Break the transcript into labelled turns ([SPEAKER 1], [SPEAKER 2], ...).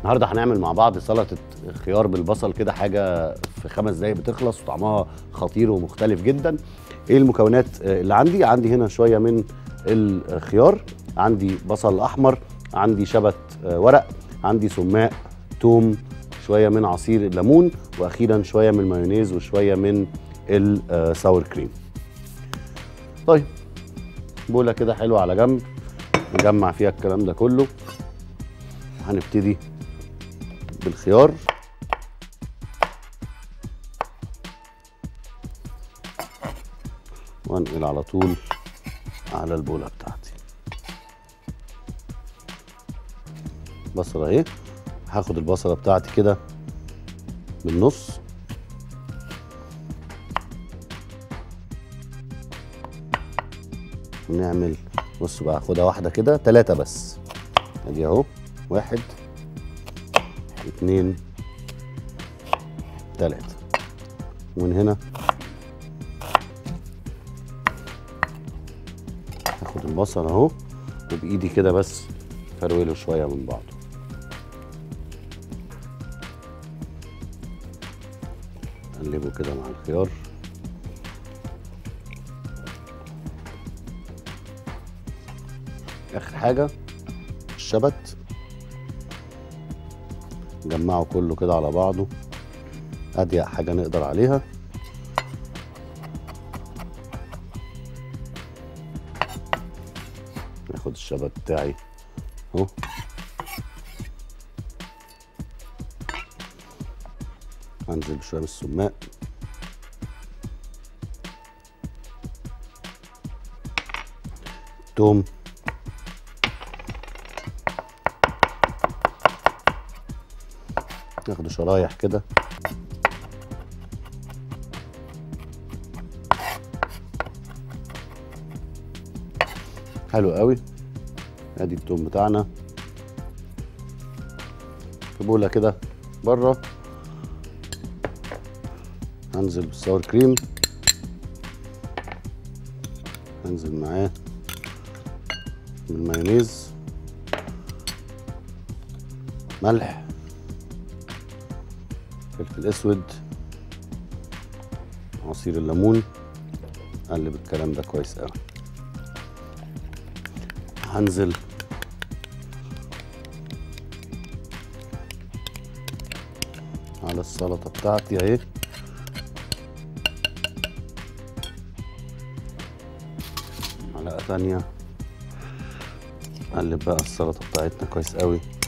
[SPEAKER 1] النهارده هنعمل مع بعض سلطه خيار بالبصل كده حاجه في خمس دقايق بتخلص وطعمها خطير ومختلف جدا ايه المكونات آه، اللي عندي عندي هنا شويه من الخيار عندي بصل احمر عندي شبت آه، ورق عندي سماق توم شويه من عصير الليمون واخيرا شويه من المايونيز وشويه من الساور كريم طيب بوله كده حلوه على جنب نجمع فيها الكلام ده كله هنبتدي بالخيار وانقل على طول على البوله بتاعتي بصله اهي هاخد البصله بتاعتي كده بالنص ونعمل بصوا بقى خدها واحده كده ثلاثه بس ادي اهو واحد اتنين تلاته ومن هنا هاخد البصل اهو وبايدي كده بس فروله شويه من بعضه اقلبه كده مع الخيار اخر حاجه الشبت نجمعه كله كده على بعضه اضيق حاجه نقدر عليها ناخد الشبت بتاعي اهو هنزل بشويه من السماق توم ناخده شرايح كده حلو قوي ادي التوم بتاعنا في بوله كده بره هنزل بالساور كريم هنزل معاه بالمايونيز ملح فلفل اسود عصير الليمون قلب الكلام ده كويس قوي هنزل على السلطه بتاعتي اهي معلقه تانية قلب بقى السلطه بتاعتنا كويس قوي